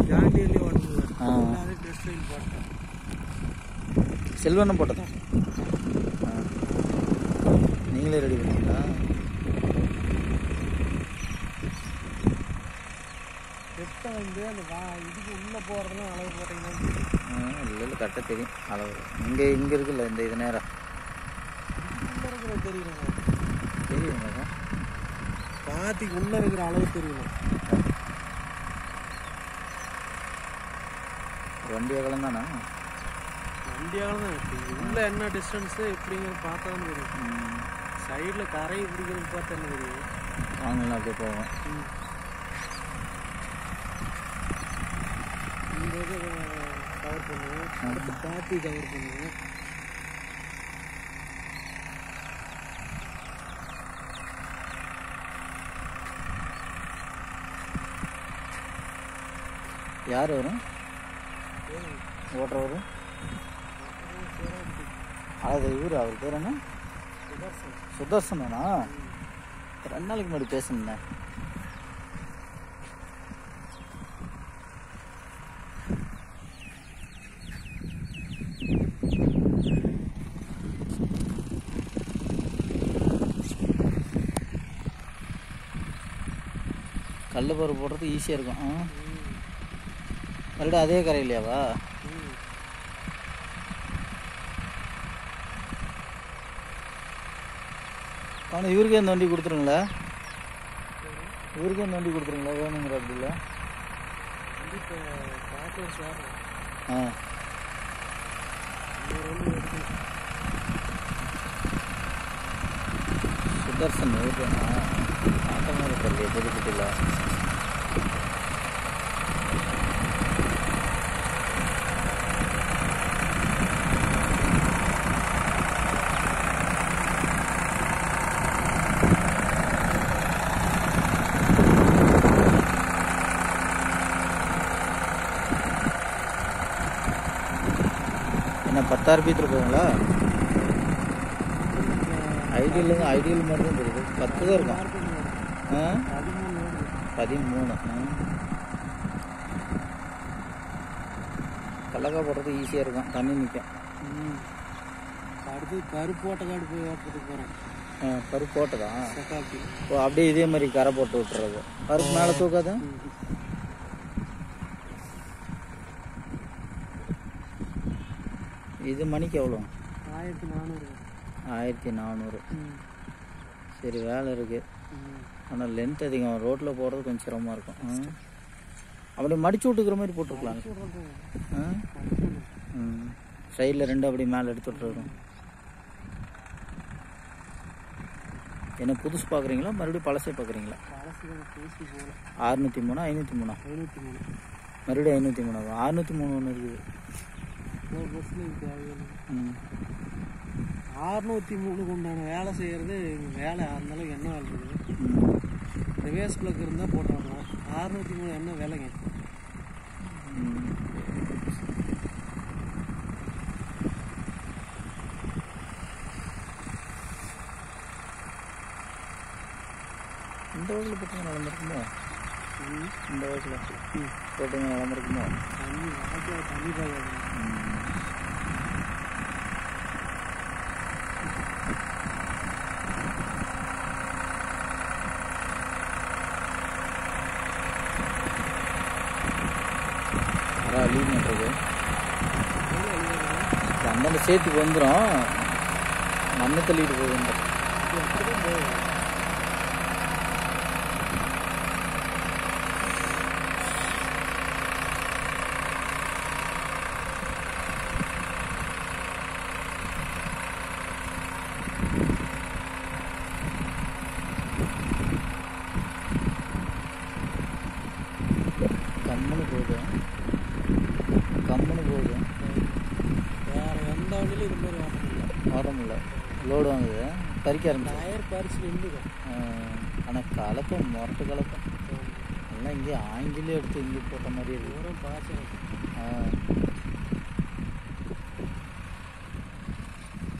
ஜாண்டியிலேயே ஓடுங்க ஆ. எல்லாரும் test drive போட்டேன் செல்வண்ணம் போட்டதா ஆ. நீங்களே ரெடி பண்ணீங்களா கிட்ட வந்து அந்த வா இதுக்கு உள்ளே போகிறதுலாம் அளவு போட்டிங்கன்னா தெரியும். ஆ, இல்லை இல்லை கரெக்டாக தெரியும் அளவு இங்கே இங்கே இருக்குல்ல இந்த இது நேரம் உள்ள இருக்கிறது தெரியுங்க தெரியுங்க பாத்திக்கு உள்ள இருக்கிற அளவு தெரியணும் வண்டி அகலம் தானா வண்டியால தான் இருக்கு உள்ள என்ன டிஸ்டன்ஸு எப்படிங்கிறது பார்த்தா தான் தெரியும் சைடில் கரை பிடிக்கிறது பார்த்தா என்ன தெரியும் வாங்கலாம் அப்படியே போவோம் ம். இந்த இது கவர் பண்ணுவோம் அடுத்து பாத்தி கவர் பண்ணுவோம் யார் வரும் ஓட்டுறவரும் அது இவர் அவர் பேர் என்ன சுதர்சனா ரெண்டு நாளைக்கு முன்னாடி பேசணுண்ணே கல் பருப்பு போடுறது ஈஸியாக இருக்கும் ஆ மறுபடியும் அதே கரையிலையாவா ம். ஆனால் இவருக்கே இந்த வண்டி கொடுத்துருங்களா இவருக்கே இந்த வண்டி கொடுத்துருங்களா வேணுங்கிற அப்படி இல்லை வந்து இப்போ பார்த்து ஒரு சேர்றோம் ஆ இன்னொரு வண்டி எடுத்து சுதர்சன் இவருனா ஆட்டமாக இருக்கிறது திருப்பதியில் என்ன பத்தாயிரம் பீத்தில் போகுங்களா ஐடியில் ஐடியில் மட்டும் தான் தெரியுது பத்து தான் இருக்கும் ஆ பதிமூணு வருது பதிமூணு கடலக்காய் போடுறது ஈஸியாக இருக்கும் தண்ணி நிற்கும் ம். அடுத்து கருப்பு ஓட்ட காடு போய் ஓட்டுறதுக்கு போகிறோம் பருப்பு போட்டதா சக்காப்பி ஓ அப்படியே இதே மாதிரி கரை போட்டு விட்டுறது பருப்பு மேலே தூக்காது இது மணிக்கு எவ்வளோ ஆயிரத்தி நானூறு ஆயிரத்தி நானூறு ம். சரி வேலை இருக்குது ம். ஆனால் லென்த் அதிகம் ரோட்டில் போகிறது கொஞ்சம் சிரமமாக இருக்கும் ஆ. அப்படியே மடிச்சு விட்டுக்கிற மாதிரி போட்டுருக்கலாம் சொல்றது. ஆ ம் சைடில் ரெண்டு அப்படியே மேலே எடுத்து விட்டுறோம் என்ன புதுசு பார்க்குறீங்களா மறுபடியும் பழசே பார்க்குறீங்களா பழசுகள் பேசி போகல அறுநூற்றி மூணா ஐநூற்றி மூணா ஐநூற்றி மூணு மறுபடியும் ஐநூற்றி மூணா அறுநூற்றி மூணு ஒன்று இருக்குது ஒரு பஸ்ஸில் இது தேவையில்லை ம் அறுநூற்றி மூணுக்கு உண்டான வேலை செய்கிறது எங்கள் வேலை அந்த அளவுக்கு என்ன வேலை இருக்குது ம் ரிவேஸ் பிளக் இருந்தால் போட்டு வரலாம் அறுநூற்றி மூணு என்ன வேலைங்க ம். இந்த வகையில் போட்டுங்க நடந்திருக்குமோ ம். இந்த வகையில் போட்டுங்க நடந்திருக்குமோ தண்ணி வாழ்க்கை தண்ணி பாய்க்காது ம். அதான் லீவ் பண்ணுறது அந்தாண்ட சேர்த்துக்கு வந்துடும் மண்ணை தள்ளிட்டு போகுது கம்முன்னு போகுது கம்முன்னு போகுது வேறு எந்த வண்டியிலும் இது மாதிரி ஓட்ட முடியல வர முடியல லோடு வாங்குது பறிக்க ஆரம்பிச்சு டயர் பரிசு நின்றுக்கும் ஆனால் கலக்கம் முரட்டு கலக்கம் எல்லாம் இங்கே ஆங்கிலே எடுத்து இங்கே போட்ட மாதிரி இருக்கு தூரம் பாய்ச்சல் ஆ